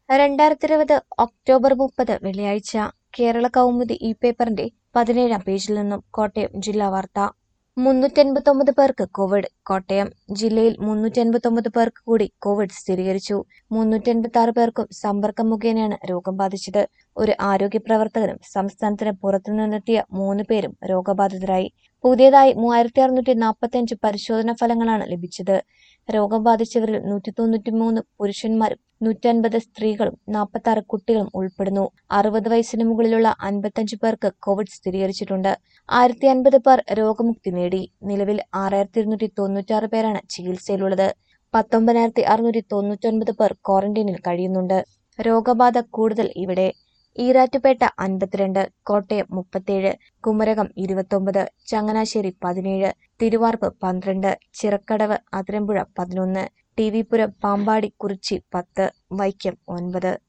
രണ്ടായിരത്തി ഇരുപത് ഒക്ടോബർ മുപ്പത് വെള്ളിയാഴ്ച കേരള കൗമുദി ഈ പേപ്പറിന്റെ പതിനേഴാം പേജിൽ നിന്നും കോട്ടയം ജില്ലാ വാർത്ത മുന്നൂറ്റൻപത്തൊമ്പത് പേർക്ക് കോവിഡ് കോട്ടയം ജില്ലയിൽ മുന്നൂറ്റൻപത്തൊമ്പത് പേർക്ക് കൂടി കോവിഡ് സ്ഥിരീകരിച്ചു മുന്നൂറ്റൻപത്തി ആറ് പേർക്കും സമ്പർക്കം മുഖേനയാണ് രോഗം ബാധിച്ചത് ഒരു ആരോഗ്യ പ്രവർത്തകനും സംസ്ഥാനത്തിന് പുറത്തുനിന്നെത്തിയ മൂന്ന് പേരും രോഗബാധിതരായി പുതിയതായി മൂവായിരത്തി അറുന്നൂറ്റി നാൽപ്പത്തിയഞ്ച് പരിശോധനാ ഫലങ്ങളാണ് ലഭിച്ചത് രോഗം ബാധിച്ചവരിൽ നൂറ്റി തൊണ്ണൂറ്റി മൂന്ന് പുരുഷന്മാരും നൂറ്റൻപത് സ്ത്രീകളും നാൽപ്പത്തി ആറ് കുട്ടികളും ഉൾപ്പെടുന്നു അറുപത് വയസ്സിന് മുകളിലുള്ള അൻപത്തഞ്ച് പേർക്ക് കോവിഡ് സ്ഥിരീകരിച്ചിട്ടുണ്ട് ആയിരത്തി അൻപത് പേർ രോഗമുക്തി നേടി നിലവിൽ ആറായിരത്തി ഇരുന്നൂറ്റി തൊണ്ണൂറ്റാറ് പേരാണ് ചികിത്സയിലുള്ളത് പത്തൊമ്പതിനായിരത്തി അറുന്നൂറ്റി തൊണ്ണൂറ്റൊൻപത് പേർ ക്വാറന്റൈനിൽ കഴിയുന്നുണ്ട് രോഗബാധ കൂടുതൽ ഇവിടെ ഈരാറ്റുപേട്ട അൻപത്തിരണ്ട് കോട്ടയം മുപ്പത്തേഴ് കുമരകം ഇരുപത്തൊമ്പത് ചങ്ങനാശ്ശേരി പതിനേഴ് തിരുവാർപ്പ് പന്ത്രണ്ട് ചിറക്കടവ് അതിരമ്പുഴ പതിനൊന്ന് ടി വി പുരം പാമ്പാടി കുറിച്ചി പത്ത് വൈക്കം ഒൻപത്